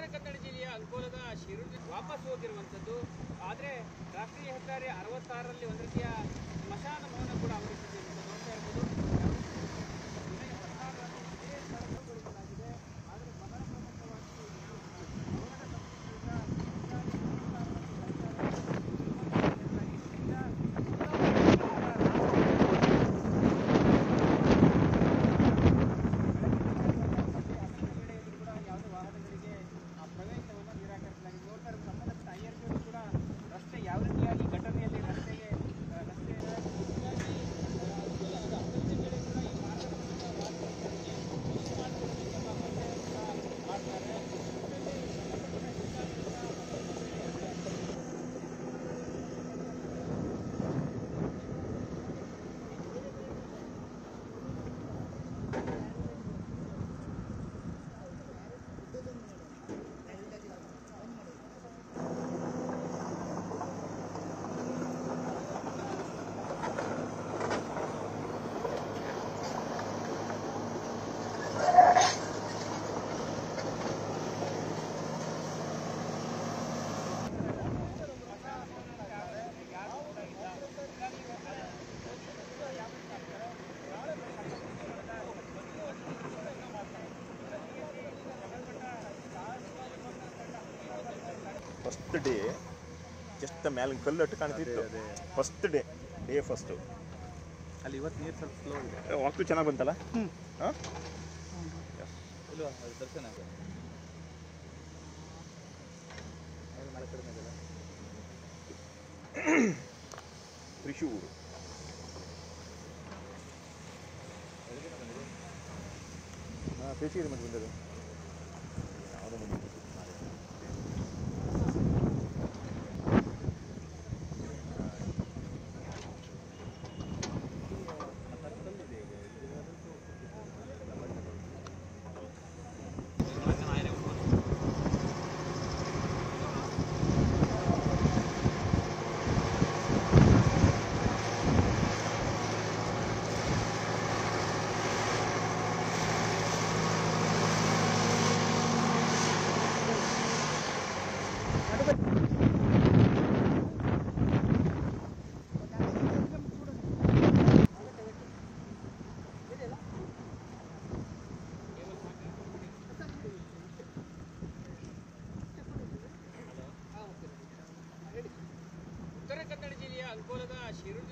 ಕನ್ನಡ ಜಿಲ್ಲೆಯ ಅಂಕೋಲದ ಶಿರುಡಿ ವಾಪಸ್ ಹೋಗಿರುವಂಥದ್ದು ಆದರೆ ರಾಷ್ಟ್ರೀಯ ಹೆದ್ದಾರಿ ಅರವತ್ತಾರರಲ್ಲಿ ಒಂದು ರೀತಿಯ ಸ್ಮಶಾನ ಭವನ ಕೂಡ ಅವರಿಸಿದೆ ಅಂತ ನೋಡ್ತಾ ಇರ್ಬೋದು ಜುಲೈ ಹದಿನಾರರಂದು ಇದೇ ಸ್ಥಳದಲ್ಲಿ ಉಳಿಸಲಾಗಿದೆ. ಆದರೆ ಬಹಳ ಪ್ರಮುಖವಾಗಿ ಕೂಡ ಯಾವುದೇ ವಾಹನಗಳಿಗೆ ಆ ಪ್ರವೇಶವನ್ನು ನಿರಾಕರಿಸಲಾಗಿದೆ ನೋಡ್ತಾ ಇರೋ ಸಂಬಂಧಪಟ್ಟ ಐಆರ್ಪಿಯವರು ಕೂಡ ರಸ್ತೆ ಯಾವ ರೀತಿಯಾಗಿ ಘಟನೆಯಲ್ಲಿ ರಸ್ತೆಗೆ ಆ, ರಸ್ತೆ ಹೀಗಾಗಿ, ಆ, ಎಲ್ಲ ಅದು ಅಭಿವೃದ್ಧಿ ವೇಳೆ ಕೂಡ ಈ ಮಾರ್ಗವನ್ನು ವಾಹನಗಳಿಗೆ use ಮಾಡ್ಕೊಳ್ಳೋದಕ್ಕೆ ನಮ್ಮ ಪ್ರಯತ್ನ ಮಾಡ್ತಾರೆ ಇದರಲ್ಲಿ ಸಂಬಂಧಪಟ್ಟ ಅಧಿಕಾರಿಗಳ ಫಸ್ಟ್ ಡೇ ಜಸ್ಟ್ ಮೇಲೆ ಕಲ್ಲು ಅಟ್ಟು ಕಾಣ್ತಿತ್ತು ಫಸ್ಟ್ ಡೇ ಡೇ ಫಸ್ಟು ಅಲ್ಲಿ ಇವತ್ತು ನೀರು ಸ್ವಲ್ಪ ಸ್ಲೋ ಇದೆ ವಾಕ್ತು ಚೆನ್ನಾಗಿ ಬಂತಲ್ಲ ಹಾಂ ಇಲ್ವಾ ಅದು ದರ್ಶನ ಅದು ಅದು ಮಳೆ ಕಡಿಮೆ ಇದೆಯಲ್ಲ ತ್ರಿಶೂರು ಹಾಂ ಬೇಸಿಗೆ ಮತ್ತೆ ಬಂದದ್ದು ಯಾವುದೋ ಬಂದಿದ್ದು ಉತ್ತರ ಕನ್ನಡ ಜಿಲ್ಲೆಯ ಅಂಕೋಲದ ಶಿರುಡಿ